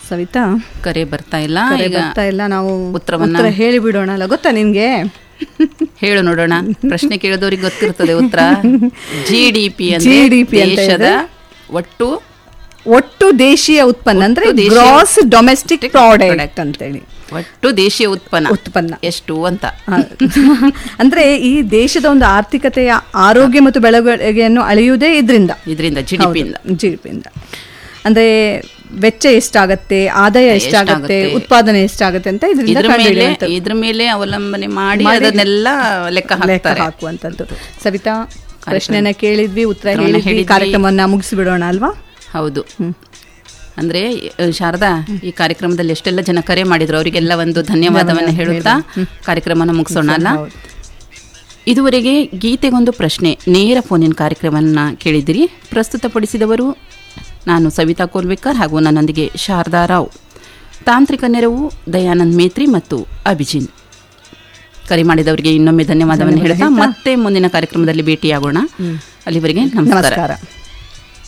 ಸವಿತಾ ಕರೆ ಬರ್ತಾ ಇಲ್ಲ ಕರೆ ಈಗ ಬರ್ತಾ ಇಲ್ಲ ನಾವು ಉತ್ತರವನ್ನ- ಉತ್ತರ ಹೇಳಿ ಬಿಡೋಣ ಅಲ್ಲ ಗೊತ್ತಾ ನಿನ್ಗೆ ಹೇಳು ನೋಡೋಣ ಪ್ರಶ್ನೆ ಕೇಳಿದವ್ರಿಗೆ ಗೊತ್ತಿರ್ತದೆ ಉತ್ತರ ಜಿ ಡಿ ಪಿ GDP ಅಂದ್ರೆ ಅಂತ ದೇಶದ ಇದೆ. ಒಟ್ಟು ಒಟ್ಟು ದೇಶೀಯ ಉತ್ಪನ್ನ ಅಂದ್ರೆ ಒಟ್ಟು ದೇಶೀಯ ಗ್ರಾಸ್ ಡೊಮೆಸ್ಟಿಕ್ ಪ್ರಾಡಕ್ಟ್ product. ಅಂತೇಳಿ ಒಟ್ಟು ದೇಶೀಯ ಉತ್ಪನ್ನ ಉತ್ಪನ್ನ. ಎಷ್ಟು ಅಂತ ಆ, ಅಂದ್ರೆ ಈ ದೇಶದ ಒಂದು ಆರ್ಥಿಕತೆಯ ಆರೋಗ್ಯ ಮತ್ತು ಬೆಳವಣಿಗೆಯನ್ನು ಅಳೆಯುವುದೇ ಇದರಿಂದ ಇದರಿಂದ ಜಿ ಡಿ ಪಿಯಿಂದ ಜಿಡಿಪಿಯಿಂದ ಅಂದ್ರೆ ವೆಚ್ಚ ಎಷ್ಟಾಗತ್ತೆ ಆದಾಯ ಎಷ್ಟಾಗತ್ತೆ ಎಷ್ಟಾಗತ್ತೆ, ಉತ್ಪಾದನೆ ಎಷ್ಟಾಗತ್ತೆ ಅಂತ ಇದರಿಂದ ಇದ್ರ ಮೇಲೆ ಕಂಡುಹಿಡಿಯುವಂಥದ್ದು. ಇದ್ರ ಮೇಲೆ ಅವಲಂಬನೆ ಮಾಡಿ ಮಾಡಿ ಅದನ್ನೆಲ್ಲ ಲೆಕ್ಕ ಲೆಕ್ಕ ಹಾಕ್ತಾರೆ ಹಾಕುವಂಥದ್ದು ಸವಿತಾ ಪ್ರಶ್ನೆನ ಕೇಳಿದ್ವಿ ಉತ್ತರ ಉತ್ತರವನ್ನ ಹೇಳಿದ್ವಿ ಹೇಳಿದ್ವಿ. ಕಾರ್ಯಕ್ರಮವನ್ನ ಮುಗಿಸಿಬಿಡೋಣ ಅಲ್ವಾ ಹೌದು ಅಂದ್ರೆ ಅಹ್, ಶಾರದಾ ಈ ಕಾರ್ಯಕ್ರಮದಲ್ಲಿ ಎಷ್ಟೆಲ್ಲ ಜನ ಕರೆ ಮಾಡಿದ್ರು ಅವರಿಗೆಲ್ಲ ಒಂದು ಧನ್ಯವಾದವನ್ನ ಹೇಳುತ್ತಾ ಕಾರ್ಯಕ್ರಮನ ಮುಗಿಸೋಣ ಅಲ್ಲ ಹೌದು. ಇದುವರೆಗೆ ಗೀತೆಗೊಂದು ಪ್ರಶ್ನೆ ನೇರ ಫೋನಿನ ಕಾರ್ಯಕ್ರಮವನ್ನ ಕೇಳಿದಿರಿ ಪ್ರಸ್ತುತಪಡಿಸಿದವರು ನಾನು ಸವಿತಾ ಕೋಲ್ವಿಕರ್ ಹಾಗೂ ನನ್ನೊಂದಿಗೆ ಶಾರದಾ ರಾವ್ ತಾಂತ್ರಿಕ ನೆರವು ದಯಾನಂದ್ ಮೇತ್ರಿ ಮತ್ತು ಅಭಿಜಿನ್ ಕರೆ ಮಾಡಿದವರಿಗೆ ಇನ್ನೊಮ್ಮೆ ಧನ್ಯವಾದವನ್ನು ಹೇಳ್ತಾ ಮತ್ತೆ ಮುಂದಿನ ಕಾರ್ಯಕ್ರಮದಲ್ಲಿ ಭೇಟಿಯಾಗೋಣ ಅಲ್ಲಿವರೆಗೆ ನಮಸ್ಕಾರ ನಮಸ್ಕಾರ